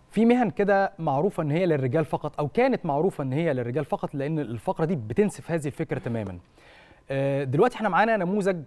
في مهن كده معروفه ان هي للرجال فقط او كانت معروفه ان هي للرجال فقط لان الفقره دي بتنسف هذه الفكره تماما آه، دلوقتي احنا معانا نموذج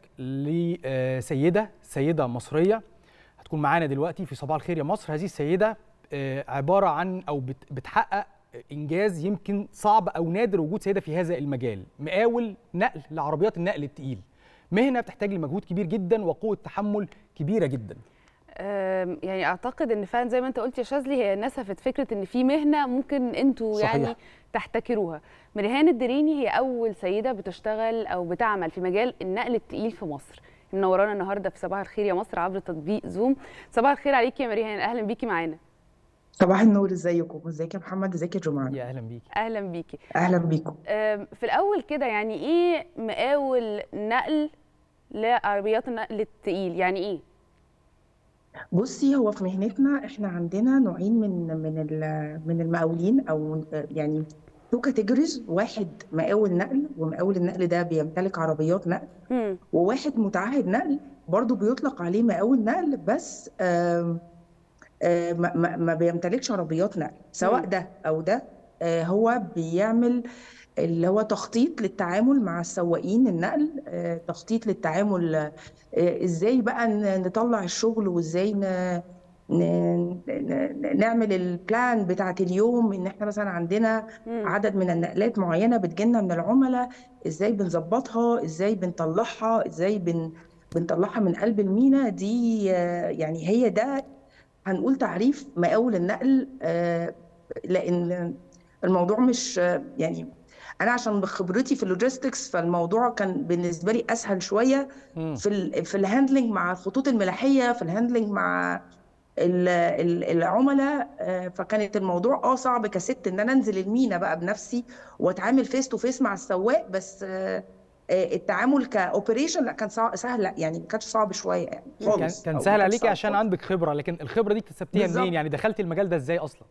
لسيده سيده مصريه هتكون معانا دلوقتي في صباح الخير يا مصر هذه السيده آه، عباره عن او بت- بتحقق انجاز يمكن صعب او نادر وجود سيده في هذا المجال مقاول نقل لعربيات النقل التقيل مهنه بتحتاج لمجهود كبير جدا وقوه تحمل كبيره جدا أم، يعني اعتقد ان فعلا زي ما انت قلت يا شاذلي هي نسفت فكره ان في مهنه ممكن انتوا صحيح. يعني تحتكروها مريهان الدريني هي اول سيده بتشتغل او بتعمل في مجال النقل التقيل في مصر منورانا النهارده في صباح الخير يا مصر عبر تطبيق زوم صباح الخير عليكي يا مريهان اهلا بيكي معانا صباح النور ازيكم ازيك يا محمد ازيك يا جمعان يا اهلا بيكي اهلا بيكي اهلا بيكم أم، في الاول كده يعني ايه مقاول نقل لعربيات النقل التقيل يعني ايه بصي هو في مهنتنا احنا عندنا نوعين من من ال- من المقاولين او يعني تو كاتيجوريز واحد مقاول نقل ومقاول النقل ده بيمتلك عربيات نقل مم. وواحد متعهد نقل برضو بيطلق عليه مقاول نقل بس آم، آم، ما ما- ما بيمتلكش عربيات نقل سواء مم. ده او ده آه، هو بيعمل اللي هو تخطيط للتعامل مع السواقين النقل آه، تخطيط للتعامل آه، ازاي بقى ن- نطلع الشغل وازاي ن- ن- ن- نعمل البلان بتاعت اليوم ان احنا مثلا عندنا مم. عدد من النقلات معينة بتجيلنا من العملاء ازاي بنظبطها ازاي بنطلعها ازاي بن بنطلعها من قلب المينا دي آه، يعني هي ده هنقول تعريف مقاول النقل آه، لان الموضوع مش آه، يعني انا عشان بخبرتي في اللوجيستكس فالموضوع كان بالنسبه لي اسهل شويه مم. في ال في الهاندلنج مع الخطوط الملاحيه في الهاندلنج مع ال- ال- العملاء آه، فكانت الموضوع اه صعب كست ان انا انزل المينا بقى بنفسي واتعامل فيس تو فيس مع السواق بس آه، آه، التعامل كاوبريشن لا كان صعب سهل لا يعني ما كانش صعب شويه يعني كان خالص كان أو ما سهل كانش عليكي صعب عشان خالص. عندك خبره لكن الخبره دي اكتسبتيها بالظبط. منين يعني دخلتي المجال ده ازاي اصلا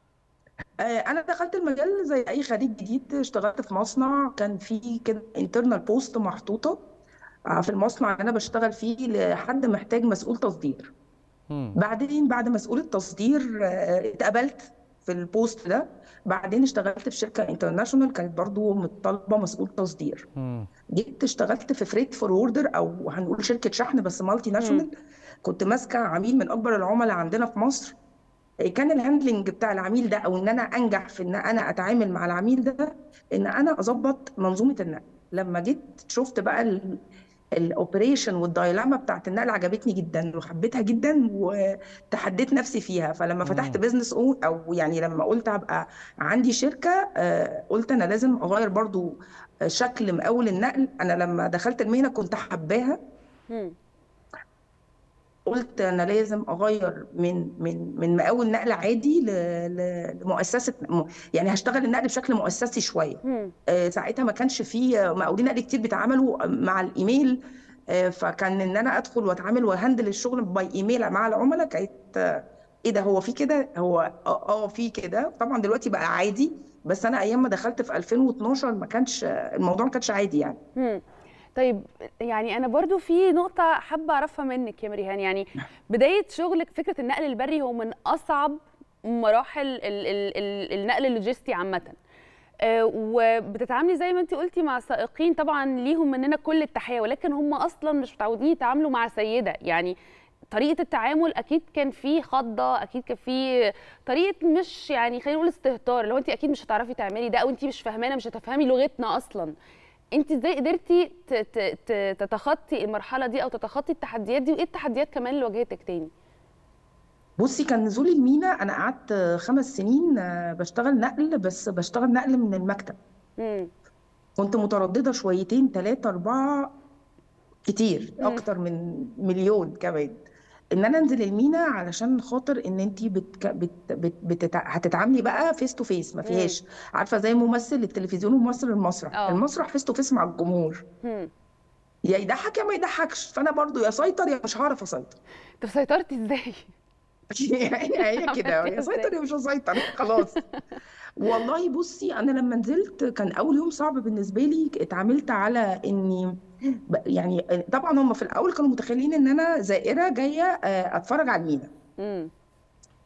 آه، انا دخلت المجال زي اي خريج جديد اشتغلت في مصنع كان في كده انترنال بوست محطوطه آه، في المصنع اللي انا بشتغل فيه لحد محتاج مسؤول تصدير مم. بعدين بعد مسؤول التصدير آه، اتقبلت في البوست ده بعدين اشتغلت في شركه انترناشونال كانت برضو متطلبه مسؤول تصدير مم. جيت اشتغلت في فريت فوروردر او هنقول شركه شحن بس مالتي ناشونال كنت ماسكه عميل من اكبر العملاء عندنا في مصر كان الهاندلنج بتاع العميل ده او ان انا انجح في ان انا اتعامل مع العميل ده ان انا اظبط منظومه النقل لما جيت شفت بقى الاوبريشن والدايلاما بتاعت النقل عجبتني جدا وحبيتها جدا وتحديت نفسي فيها فلما فتحت مم. بيزنس او يعني لما قلت هبقى عندي شركه آه، قلت انا لازم اغير برضو شكل مقاول النقل انا لما دخلت المهنه كنت حباها مم. قلت انا لازم اغير من من من مقاول نقل عادي ل- ل- لمؤسسه م- يعني هشتغل النقل بشكل مؤسسي شويه مم. آه، ساعتها ما كانش فيه مقاولين نقل كتير بيتعاملوا مع الايميل آه، فكان ان انا ادخل واتعامل وهندل الشغل باي ايميل مع العملاء كانت آه، ايه ده هو في كده هو اه اه في كده طبعا دلوقتي بقى عادي بس انا ايام ما دخلت في 2012 ما كانش الموضوع ما كانش عادي يعني مم. طيب يعني انا برضو في نقطة حابة اعرفها منك يا مريهان يعني بداية شغلك فكرة النقل البري هو من اصعب مراحل ال ال ال النقل اللوجستي عامة آه، وبتتعاملي زي ما انت قلتي مع سائقين طبعا ليهم مننا كل التحية ولكن هم اصلا مش متعودين يتعاملوا مع سيدة يعني طريقة التعامل اكيد كان في خضة اكيد كان في طريقة مش يعني خلينا نقول استهتار اللي هو انت اكيد مش هتعرفي تعملي ده او انت مش فاهمانة مش هتفهمي لغتنا اصلا انت ازاي قدرتي ت- ت- ت- تتخطي المرحله دي او تتخطي التحديات دي وايه التحديات كمان اللي واجهتك تاني بصي كان نزولي المينا انا قعدت خمس سنين آه، بشتغل نقل بس بشتغل نقل من المكتب امم كنت مترددة شويتين ثلاثة أربعة كتير مم. أكتر من مليون كمان إن أنا أنزل المينا علشان خاطر إن أنت بت... بت... بت... بتتع... هتتعاملي بقى فيس تو فيس ما فيهاش عارفة زي ممثل التلفزيون وممثل المسرح اه. المسرح فيس تو فيس مع الجمهور امم يا يضحك يا ما يضحكش فأنا برضو يا سيطر يا مش هعرف أسيطر طب سيطرتي ازاي يعني هي كده عملتي يا سيطر ازاي؟ يا مش هسيطر خلاص والله بصي انا لما نزلت كان اول يوم صعب بالنسبه لي اتعاملت على اني ب- يعني طبعا هم في الاول كانوا متخيلين ان انا زائره جايه آه، اتفرج على المينا امم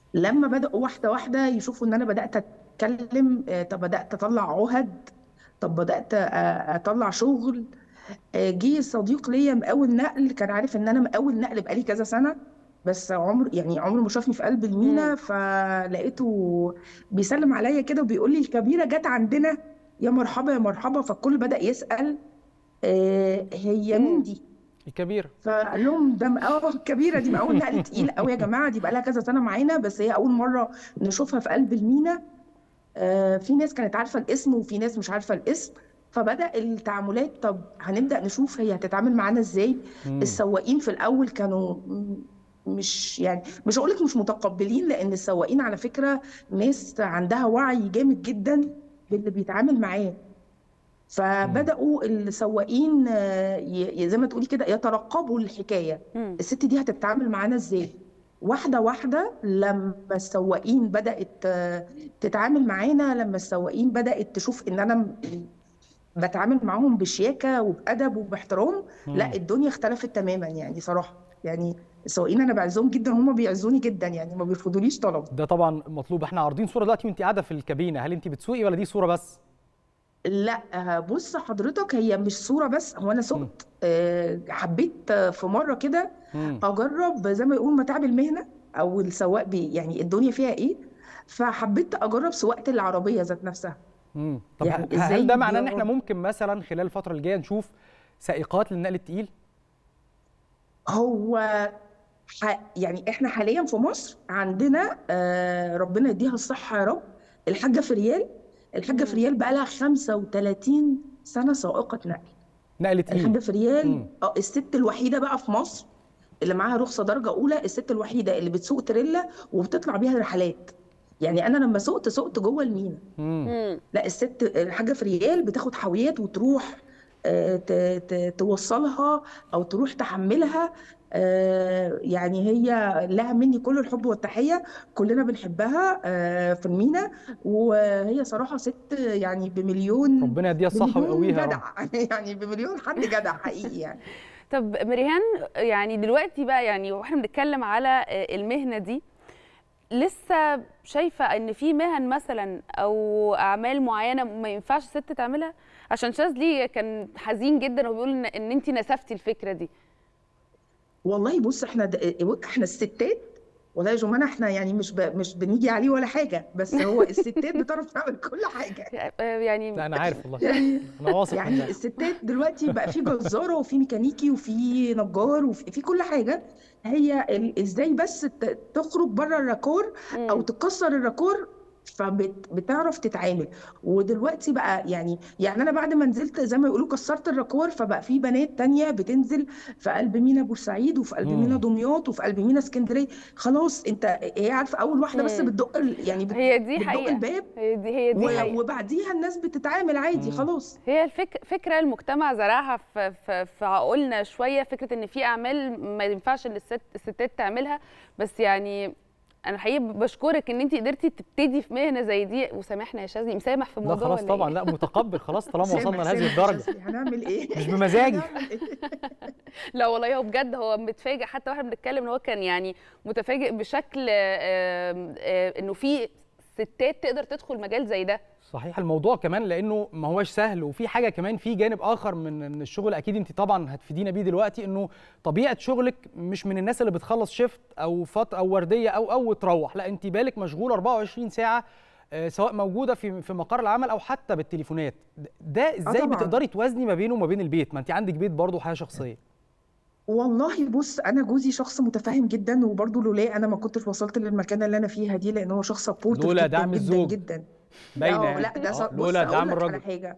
لما بداوا واحده واحده يشوفوا ان انا بدات اتكلم آه، طب بدات اطلع عهد طب بدات آه، اطلع شغل آه، جه صديق ليا مقاول نقل كان عارف ان انا مقاول نقل بقالي كذا سنه بس عمر يعني عمره ما شافني في قلب المينا مم. فلقيته بيسلم عليا كده وبيقول لي الكبيره جت عندنا يا مرحبا يا مرحبا فالكل بدأ يسأل آه، هي مين مم. دي؟ الكبير فقال لهم ده مقاول كبيره دي مقاول نقل تقيل قوي يا جماعه دي بقى لها كذا سنه معانا بس هي اول مره نشوفها في قلب المينا آه، في ناس كانت عارفه الاسم وفي ناس مش عارفه الاسم فبدأ التعاملات طب هنبدأ نشوف هي هتتعامل معانا ازاي مم. السواقين في الأول كانوا م- مش يعني مش هقول لك مش متقبلين لأن السواقين على فكرة ناس عندها وعي جامد جدا باللي بيتعامل معاه فبدأوا السواقين آه، ي- زي ما تقولي كده يترقبوا الحكاية مم. الست دي هتتعامل معانا ازاي واحدة واحدة لما السواقين بدأت آه، تتعامل معانا لما السواقين بدأت تشوف ان انا م- بتعامل معاهم بشياكة وبأدب وباحترام لا مم. الدنيا اختلفت تماما يعني صراحة يعني السواقين انا بعزهم جدا هم بيعزوني جدا يعني ما بيرفضوليش طلب ده طبعا مطلوب احنا عارضين صوره دلوقتي وانت قاعده في الكابينه هل انت بتسوقي ولا دي صوره بس لا آه، بص حضرتك هي مش صورة بس هو انا سقت آه، حبيت آه، في مرة كده مم. اجرب زي ما يقول متاعب المهنه او السواق بي يعني الدنيا فيها ايه فحبيت اجرب سواقه العربيه ذات نفسها مم. طب يعني ه- هل إزاي ده معناه ان بيقعد- احنا ممكن مثلا خلال الفتره الجايه نشوف سائقات للنقل التقيل هو ح... يعني احنا حاليا في مصر عندنا آه ربنا يديها الصحه يا رب الحاجه فريال الحاجه مم. فريال بقى لها 35 سنه سائقه نقل نقل تقيل الحاجه فريال مم. اه الست الوحيده بقى في مصر اللي معاها رخصه درجه اولى الست الوحيده اللي بتسوق تريلا وبتطلع بيها رحلات يعني انا لما سقت سقت جوه المينا مم. مم. لا الست الحاجه في ريال بتاخد حاويات وتروح آه، ت- ت- توصلها او تروح تحملها آه، يعني هي لها مني كل الحب والتحيه كلنا بنحبها آه، في المينا وهي صراحه ست يعني بمليون ربنا يديها الصحه بمليون ويقويها يا جدع رب يعني بمليون حد جدع حقيقي يعني طب مريهان يعني دلوقتي بقى يعني واحنا بنتكلم على المهنه دي لسه شايفه ان في مهن مثلا او اعمال معينه ما ينفعش ست تعملها عشان شاذلي كان حزين جدا وبيقول ان, إن انت نسفتي الفكره دي والله بص احنا د... احنا الستات والله يا جماعه احنا يعني مش ب... مش بنيجي عليه ولا حاجه بس هو الستات بتعرف تعمل كل حاجه يعني لا انا عارف والله يعني انا واثق من يعني ده الستات دلوقتي بقى في جزاره وفي ميكانيكي وفي نجار وفي في كل حاجه هي ال... ازاي بس ت... تخرج بره الراكور او مم. تكسر الراكور فبتعرف تتعامل ودلوقتي بقى يعني يعني انا بعد ما نزلت زي ما يقولوا كسرت الراكور فبقى في بنات تانية بتنزل في قلب مينا بورسعيد وفي قلب مينا مم. دمياط وفي قلب مينا اسكندريه خلاص انت هي عارفه اول واحده بس مم. بتدق ال- يعني بت- هي دي بتدق حقيقه الباب هي دي هي دي و- حقيقه وبعديها الناس بتتعامل عادي مم. خلاص هي الفك... فكره المجتمع زرعها في في في عقولنا شويه فكره ان في اعمال ما ينفعش ان الست الستات تعملها بس يعني انا حقيقي بشكرك ان انت قدرتي تبتدي في مهنه زي دي وسامحنا يا شاذلي مسامح في لا الموضوع خلاص ولا طبعا إيه؟ لا متقبل خلاص طالما سامح وصلنا لهذه سامح يا الدرجه شاذلي، هنعمل ايه مش بمزاجي هنعمل إيه؟ لا والله هو بجد هو متفاجئ حتى واحنا بنتكلم ان هو كان يعني متفاجئ بشكل آم، آم، انه في ستات تقدر تدخل مجال زي ده صحيح الموضوع كمان لانه ما هوش سهل وفي حاجه كمان في جانب اخر من إن الشغل اكيد انت طبعا هتفيدينا بيه دلوقتي انه طبيعه شغلك مش من الناس اللي بتخلص شيفت او فت او ورديه او او تروح لا انت بالك مشغول 24 ساعه آه، سواء موجوده في في مقر العمل او حتى بالتليفونات ده- ده ازاي طبعاً. بتقدري توازني ما بينه وما بين البيت ما انت عندك بيت برضه وحياه شخصيه والله بص انا جوزي شخص متفاهم جدا وبرضه لولا انا ما كنتش وصلت للمكانه اللي انا فيها دي لان هو شخص سبورتيف لولا جدا دعم جدا الزوج. جدا باينه اه يعني. لا ده آه، ص- بص لولا اقول دعم لك على الرجل حاجه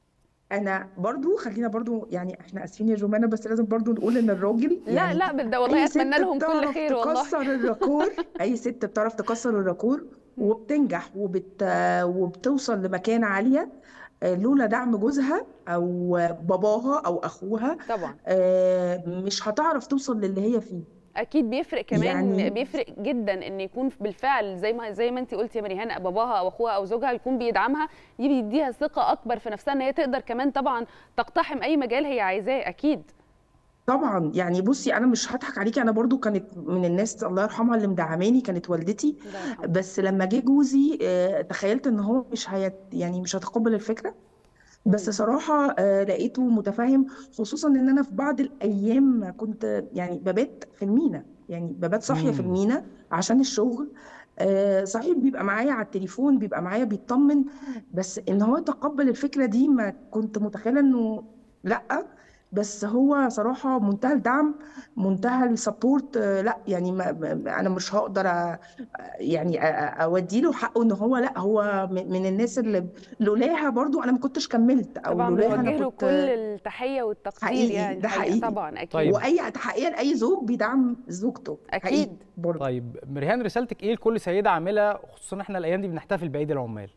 انا برضو خلينا برضو يعني احنا اسفين يا جمانه بس لازم برضو نقول ان الراجل لا يعني لا ده والله اي اتمنى ست لهم كل بتعرف خير والله تكسر الراكور اي ست بتعرف تكسر الراكور وبتنجح وبت وبتوصل لمكانة عالية آه، لولا دعم جوزها او باباها او اخوها طبعا آه، مش هتعرف توصل للي هي فيه اكيد بيفرق كمان يعني- بيفرق جدا ان يكون بالفعل زي ما زي ما انت قلتي يا مريهان باباها او اخوها او زوجها يكون بيدعمها دي بيديها ثقه اكبر في نفسها ان هي تقدر كمان طبعا تقتحم اي مجال هي عايزاه اكيد طبعا يعني بصي انا مش هضحك عليكي انا برضو كانت من الناس الله يرحمها اللي مدعماني كانت والدتي الله يرحمه. بس لما جه جوزي آه، تخيلت ان هو مش هيت يعني مش هيتقبل الفكره بس مم. صراحه آه، لقيته متفاهم خصوصا ان انا في بعض الايام كنت يعني ببات في المينا يعني ببات صاحيه في مم. المينا عشان الشغل آه، صحيح بيبقى معايا على التليفون بيبقى معايا بيطمن بس ان هو يتقبل الفكره دي ما كنت متخيله انه لا بس هو صراحه منتهى الدعم منتهى السبورت آه، لا يعني ما ما- انا مش هقدر أ- يعني أ- أ- اودي له حقه ان هو لا هو من من الناس اللي لولاها برضو انا ما كنتش كملت او طبعا لولاها بنوجه انا له كنت كل التحيه والتقدير حقيقي يعني ده حقيقة حقيقي طبعا اكيد طيب. واي تحقيق لاي زوج بيدعم زوجته أكيد. حقيقي برضو طيب مريهان رسالتك ايه لكل سيده عامله خصوصا احنا الايام دي بنحتفل بعيد العمال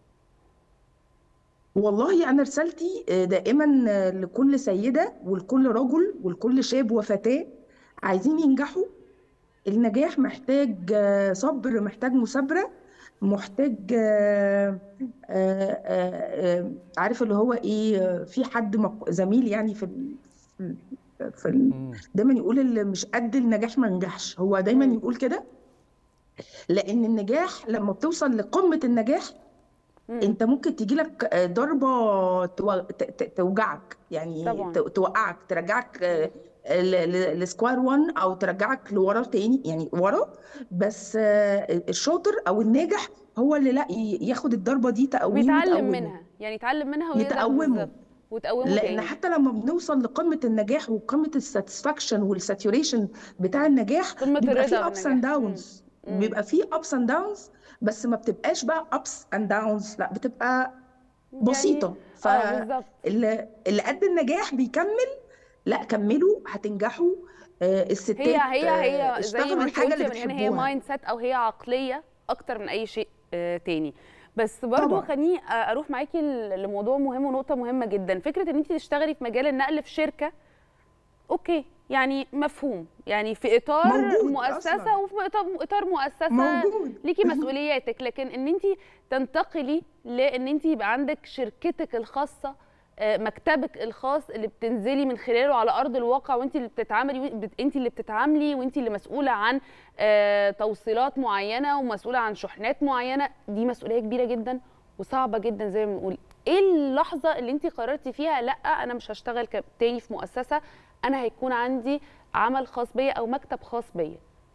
والله أنا رسالتي آه، دائما آه، لكل سيدة ولكل رجل ولكل شاب وفتاة عايزين ينجحوا النجاح محتاج آه، صبر محتاج مثابرة محتاج آه، آه، آه، آه، عارف اللي هو ايه آه، في حد مق- زميل يعني في ال- في ال- في ال- مم. دايما يقول اللي مش قد النجاح ما نجحش هو دايما مم. يقول كده لأن النجاح لما بتوصل لقمة النجاح مم. انت ممكن تيجي لك ضربه تو- ت- ت- توجعك يعني طبعا. ت- توقعك ترجعك آه، ل- ل- لسكوير 1 او ترجعك لورا تاني يعني ورا بس آه، الشاطر او الناجح هو اللي لا ي- ياخد الضربه دي تقويه ويتعلم وتقومه منها يعني يتعلم منها ويقدر يتقومه. بالظبط وتقومه لان تاني حتى لما بنوصل لقمه النجاح وقمه الساتسفاكشن والساتوريشن بتاع النجاح قمة بيبقى الرضا فيه ابس اند بالنجاح. مم. داونز مم. بيبقى فيه ابس اند داونز بس ما بتبقاش بقى ابس اند داونز لا بتبقى بسيطه ف اه بالظبط اللي اللي قد النجاح بيكمل لا كملوا هتنجحوا آه، الستات هي هي آه، هي زي اشتغلوا ما انت الحاجه قلتي اللي من هنا هي بتحبوها مايند سيت او هي عقليه اكتر من اي شيء آه، تاني بس برضو طبعا. خليني آه، اروح معاكي ل- لموضوع مهم ونقطه مهمه جدا فكره ان انت تشتغلي في مجال النقل في شركه اوكي يعني مفهوم يعني في اطار موجود مؤسسه أصلاً. وفي اطار اطار مؤسسه موجود ليكي مسؤولياتك لكن ان انت تنتقلي لان انت يبقى عندك شركتك الخاصه آه، مكتبك الخاص اللي بتنزلي من خلاله على ارض الواقع وانت اللي بتتعاملي بت- انت اللي بتتعاملي وانت اللي مسؤوله عن آه، توصيلات معينه ومسؤوله عن شحنات معينه دي مسؤوليه كبيره جدا وصعبه جدا زي ما بنقول ايه اللحظه اللي انت قررتي فيها لا انا مش هشتغل ك- تاني في مؤسسه انا هيكون عندي عمل خاص بيا او مكتب خاص بيا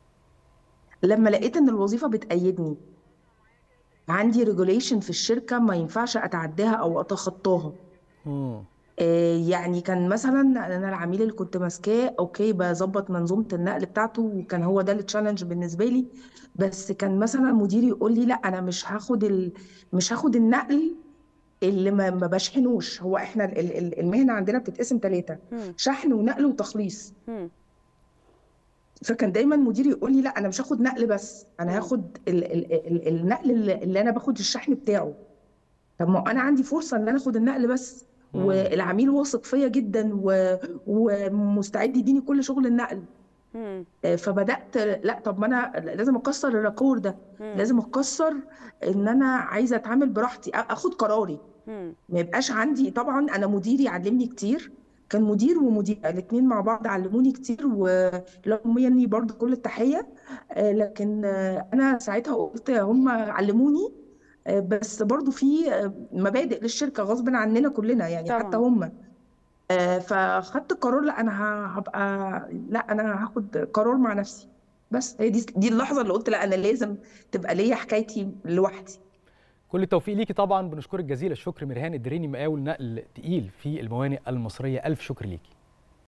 لما لقيت ان الوظيفه بتأيدني عندي ريجوليشن في الشركه ما ينفعش اتعداها او اتخطاها مم. آه، يعني كان مثلا انا العميل اللي كنت ماسكاه اوكي بظبط منظومه النقل بتاعته وكان هو ده التشالنج بالنسبه لي بس كان مثلا مديري يقول لي لا انا مش هاخد ال... مش هاخد النقل اللي ما, ما بشحنوش هو احنا ال- ال- ال- المهنه عندنا بتتقسم ثلاثه مم. شحن ونقل وتخليص مم. فكان دايما مديري يقول لي لا انا مش هاخد نقل بس مم. انا هاخد ال ال ال النقل اللي اللي انا باخد الشحن بتاعه طب ما انا عندي فرصه ان انا اخد النقل بس مم. والعميل واثق فيا جدا و... ومستعد يديني كل شغل النقل مم. آه، فبدات لا طب ما انا لازم اكسر الراكور ده مم. لازم اكسر ان انا عايزه اتعامل براحتي أ- اخد قراري مم. ما يبقاش عندي طبعا انا مديري علمني كتير كان مدير ومدير الاثنين مع بعض علموني كتير ولهم مني برضو كل التحيه آه، لكن آه، انا ساعتها قلت هم علموني آه، بس برضو في آه، مبادئ للشركه غصب عننا كلنا يعني طبعا. حتى هم آه، فخدت قرار لا انا ه- هبقى لا انا هاخد قرار مع نفسي بس هي دي دي اللحظه اللي قلت لا انا لازم تبقى ليا حكايتي لوحدي كل التوفيق ليكي طبعا بنشكرك جزيل الشكر مرهان الدريني مقاول نقل تقيل في الموانئ المصريه الف شكر ليكي